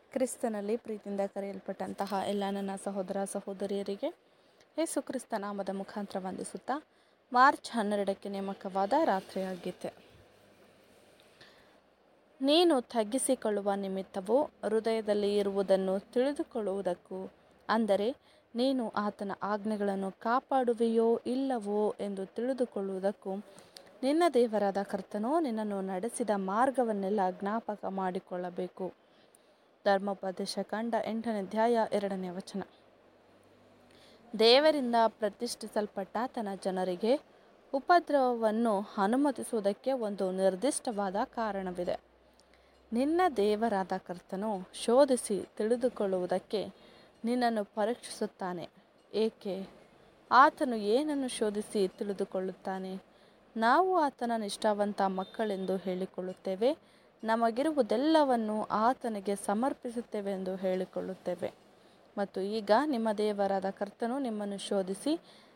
ಕ್ರಿಸ್ತನಲ್ಲಿ ಪ್ರೀತಿಯಿಂದ ಕರೆಯಲ್ಪಟ್ಟಂತಹ ಎಲ್ಲ ನನ್ನ ಸಹೋದರ ಸಹೋದರಿಯರಿಗೆ ಯೇಸು ಕ್ರಿಸ್ತ ನಾಮದ ಮುಖಾಂತರ ವಂದಿಸುತ್ತಾ ಮಾರ್ಚ್ ಹನ್ನೆರಡಕ್ಕೆ ನೇಮಕವಾದ ರಾತ್ರಿಯ ಗೀತೆ ನೀನು ತಗ್ಗಿಸಿಕೊಳ್ಳುವ ನಿಮಿತ್ತವೂ ಹೃದಯದಲ್ಲಿ ಇರುವುದನ್ನು ತಿಳಿದುಕೊಳ್ಳುವುದಕ್ಕೂ ಅಂದರೆ ನೀನು ಆತನ ಆಜ್ಞೆಗಳನ್ನು ಕಾಪಾಡುವೆಯೋ ಇಲ್ಲವೋ ಎಂದು ತಿಳಿದುಕೊಳ್ಳುವುದಕ್ಕೂ ನಿನ್ನ ದೇವರಾದ ಕರ್ತನು ನಿನ್ನನ್ನು ನಡೆಸಿದ ಮಾರ್ಗವನ್ನೆಲ್ಲ ಜ್ಞಾಪಕ ಮಾಡಿಕೊಳ್ಳಬೇಕು ಧರ್ಮೋಪದೇಶ ಕಂಡ ಎಂಟನೇ ಅಧ್ಯಾಯ ಎರಡನೇ ವಚನ ದೇವರಿಂದ ಪ್ರತಿಷ್ಠಿಸಲ್ಪಟ್ಟ ತನ್ನ ಜನರಿಗೆ ಉಪದ್ರವವನ್ನು ಅನುಮತಿಸುವುದಕ್ಕೆ ಒಂದು ನಿರ್ದಿಷ್ಟವಾದ ಕಾರಣವಿದೆ ನಿನ್ನ ದೇವರಾದ ಕರ್ತನು ಶೋಧಿಸಿ ತಿಳಿದುಕೊಳ್ಳುವುದಕ್ಕೆ ನಿನ್ನನ್ನು ಪರೀಕ್ಷಿಸುತ್ತಾನೆ ಏಕೆ ಆತನು ಏನನ್ನು ಶೋಧಿಸಿ ತಿಳಿದುಕೊಳ್ಳುತ್ತಾನೆ ನಾವು ಆತನ ನಿಷ್ಠಾವಂತ ಮಕ್ಕಳೆಂದು ಹೇಳಿಕೊಳ್ಳುತ್ತೇವೆ ನಮಗಿರುವುದೆಲ್ಲವನ್ನು ಆತನಿಗೆ ಸಮರ್ಪಿಸುತ್ತೇವೆ ಎಂದು ಹೇಳಿಕೊಳ್ಳುತ್ತೇವೆ ಮತ್ತು ಈಗ ನಿಮ್ಮ ದೇವರಾದ ಕರ್ತನು ನಿಮ್ಮನ್ನು ಶೋಧಿಸಿ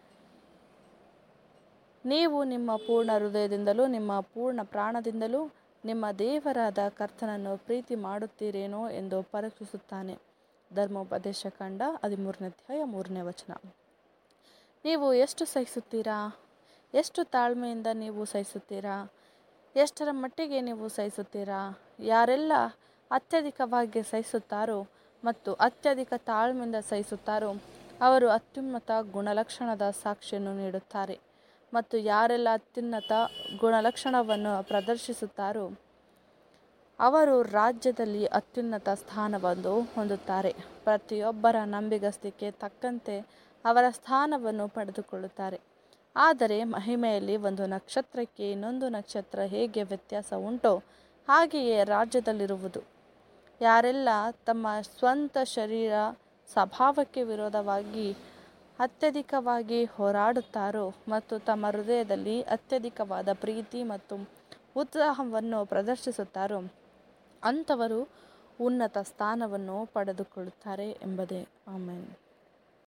ನೀವು ನಿಮ್ಮ ಪೂರ್ಣ ಹೃದಯದಿಂದಲೂ ನಿಮ್ಮ ಪೂರ್ಣ ಪ್ರಾಣದಿಂದಲೂ ನಿಮ್ಮ ದೇವರಾದ ಕರ್ತನನ್ನು ಪ್ರೀತಿ ಮಾಡುತ್ತೀರೇನೋ ಎಂದು ಪರೀಕ್ಷಿಸುತ್ತಾನೆ ಧರ್ಮೋಪದೇಶ ಕಂಡ ಹದಿಮೂರನೇ ಅಧ್ಯಾಯ ಮೂರನೇ ವಚನ ನೀವು ಎಷ್ಟು ಸಹಿಸುತ್ತೀರಾ ಎಷ್ಟು ತಾಳ್ಮೆಯಿಂದ ನೀವು ಸಹಿಸುತ್ತೀರಾ ಎಷ್ಟರ ಮಟ್ಟಿಗೆ ನೀವು ಸಹಿಸುತ್ತೀರಾ ಯಾರೆಲ್ಲ ಅತ್ಯಧಿಕವಾಗಿ ಸಹಿಸುತ್ತಾರೋ ಮತ್ತು ಅತ್ಯಧಿಕ ತಾಳ್ಮೆಯಿಂದ ಸಹಿಸುತ್ತಾರೋ ಅವರು ಅತ್ಯುನ್ನತ ಗುಣಲಕ್ಷಣದ ಸಾಕ್ಷಿಯನ್ನು ನೀಡುತ್ತಾರೆ ಮತ್ತು ಯಾರೆಲ್ಲ ಅತ್ಯುನ್ನತ ಗುಣಲಕ್ಷಣವನ್ನು ಪ್ರದರ್ಶಿಸುತ್ತಾರೋ ಅವರು ರಾಜ್ಯದಲ್ಲಿ ಅತ್ಯುನ್ನತ ಸ್ಥಾನವನ್ನು ಹೊಂದುತ್ತಾರೆ ಪ್ರತಿಯೊಬ್ಬರ ನಂಬಿಗಸ್ತಿಕೆ ತಕ್ಕಂತೆ ಅವರ ಸ್ಥಾನವನ್ನು ಪಡೆದುಕೊಳ್ಳುತ್ತಾರೆ ಆದರೆ ಮಹಿಮೆಯಲ್ಲಿ ಒಂದು ನಕ್ಷತ್ರಕ್ಕೆ ಇನ್ನೊಂದು ನಕ್ಷತ್ರ ಹೇಗೆ ವ್ಯತ್ಯಾಸ ಉಂಟೋ ಹಾಗೆಯೇ ರಾಜ್ಯದಲ್ಲಿರುವುದು ಯಾರೆಲ್ಲ ತಮ್ಮ ಸ್ವಂತ ಶರೀರ ಸ್ವಭಾವಕ್ಕೆ ವಿರೋಧವಾಗಿ ಅತ್ಯಧಿಕವಾಗಿ ಹೋರಾಡುತ್ತಾರೋ ಮತ್ತು ತಮ್ಮ ಹೃದಯದಲ್ಲಿ ಅತ್ಯಧಿಕವಾದ ಪ್ರೀತಿ ಮತ್ತು ಉತ್ಸಾಹವನ್ನು ಪ್ರದರ್ಶಿಸುತ್ತಾರೋ ಅಂಥವರು ಉನ್ನತ ಸ್ಥಾನವನ್ನು ಪಡೆದುಕೊಳ್ಳುತ್ತಾರೆ ಎಂಬುದೇ ಆಮೇಲೆ